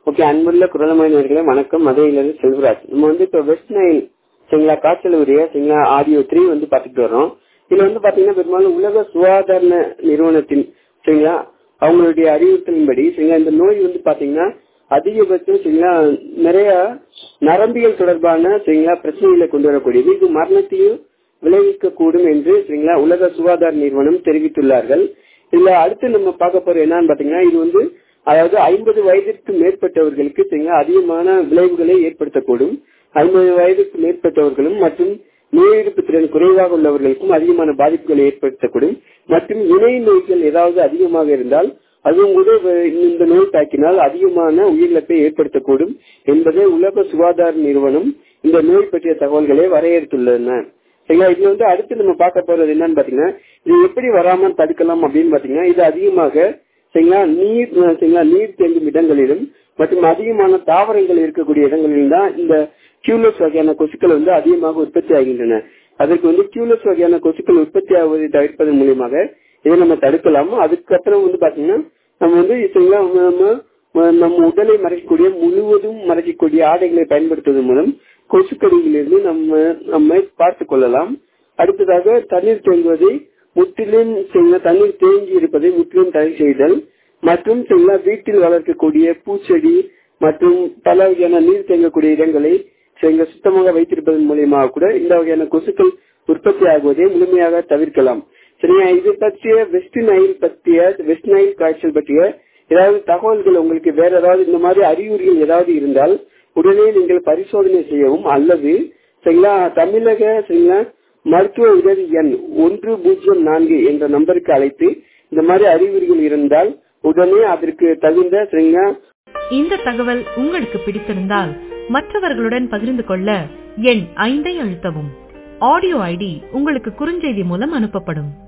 okay அன்புள்ள குரலமையினர்களே வணக்கம் மதுரையிலிருந்து செல்வராஜ் நம்ம வந்து இப்போ வெஸ்ட் நைல் சரிங்களா காய்ச்சல் உரிய சரிங்களா ஆடியோ த்ரீ வந்து பார்த்துட்டு வரோம் இதுல வந்து பாத்தீங்கன்னா பெரும்பாலும் உலக சுகாதார நிறுவனத்தின் சரிங்களா அவங்களுடைய அறிவுறுத்தலின்படி சரிங்களா இந்த நோய் வந்து பாத்தீங்கன்னா அதிகபட்சம் சரிங்களா நிறைய நரம்பியல் தொடர்பான சரிங்களா பிரச்சனைகளை கொண்டு வரக்கூடியது இது மரணத்தையும் விளைவிக்க கூடும் என்று சரிங்களா உலக சுகாதார நிறுவனம் தெரிவித்துள்ளார்கள் இதுல அடுத்து நம்ம பார்க்க போறது என்னன்னு பாத்தீங்கன்னா இது வந்து அதாவது ஐம்பது வயதிற்கு மேற்பட்டவர்களுக்கு சரிங்களா அதிகமான விளைவுகளை ஏற்படுத்தக்கூடும் ஐம்பது வயதுக்கு மேற்பட்டவர்களும் மற்றும் நோய் எதிர்ப்பு திறன் குறைவாக உள்ளவர்களுக்கும் அதிகமான பாதிப்புகளை ஏற்படுத்தக்கூடும் மற்றும் இணை நோய்கள் ஏதாவது அதிகமாக இருந்தால் அதுவும் கூட இந்த நோய் தாக்கினால் அதிகமான உயிரிழப்பை ஏற்படுத்தக்கூடும் என்பதை உலக சுகாதார நிறுவனம் இந்த நோய் பற்றிய தகவல்களை வரையறுத்துள்ளன சரிங்களா இதுல வந்து அடுத்து நம்ம பார்க்க போறது என்னன்னு பாத்தீங்கன்னா இது எப்படி வராம தடுக்கலாம் அப்படின்னு பாத்தீங்கன்னா இது அதிகமாக சரிங்களா நீர் சரிங்களா நீர் தேங்கும் இடங்களிலும் மற்றும் அதிகமான தாவரங்கள் இருக்கக்கூடிய இடங்களிலும் தான் இந்த கியூலஸ் வகையான கொசுக்கள் வந்து அதிகமாக உற்பத்தி ஆகின்றன அதற்கு வந்து கியூலஸ் வகையான கொசுக்கள் உற்பத்தி ஆகுவதை தவிர்ப்பதன் மூலியமாக இதை நம்ம தடுக்கலாம் அதுக்கப்புறம் வந்து பாத்தீங்கன்னா நம்ம வந்து சரிங்களா நம்ம நம்ம உடலை மறைக்கக்கூடிய முழுவதும் மறைக்கக்கூடிய ஆடைகளை பயன்படுத்துவதன் மூலம் கொசுக்கடியிலிருந்து நம்ம நம்மை பார்த்து கொள்ளலாம் அடுத்ததாக தண்ணீர் தேங்குவதை முற்றிலும் தண்ணீர் தேங்கி இருப்பதை முற்றிலும் தடை செய்தல் மற்றும் வீட்டில் வளர்க்கக்கூடிய பூச்செடி மற்றும் பல வகையான நீர் தேங்கக்கூடிய இடங்களை சுத்தமாக வைத்திருப்பதன் மூலியமாக கூட இந்த வகையான கொசுக்கள் உற்பத்தி ஆகுவதை முழுமையாக தவிர்க்கலாம் சரியா இது பற்றிய வெஸ்ட் நைல் பற்றிய வெஸ்ட் நைல் காய்ச்சல் பற்றிய ஏதாவது தகவல்கள் உங்களுக்கு வேற ஏதாவது இந்த மாதிரி அறிகுறிகள் ஏதாவது இருந்தால் உடனே நீங்கள் பரிசோதனை செய்யவும் அல்லது சரிங்களா தமிழக சரிங்களா மருத்துவ உதவி எண் ஒன்று பூஜ்ஜியம் நான்கு என்ற நம்பருக்கு அழைத்து இந்த மாதிரி அறிகுறிகள் இருந்தால் உடனே அதற்கு தகுந்த சரிங்களா இந்த தகவல் உங்களுக்கு பிடித்திருந்தால் மற்றவர்களுடன் பகிர்ந்து கொள்ள எண் ஐந்தை அழுத்தவும் ஆடியோ ஐடி உங்களுக்கு குறுஞ்செய்தி மூலம் அனுப்பப்படும்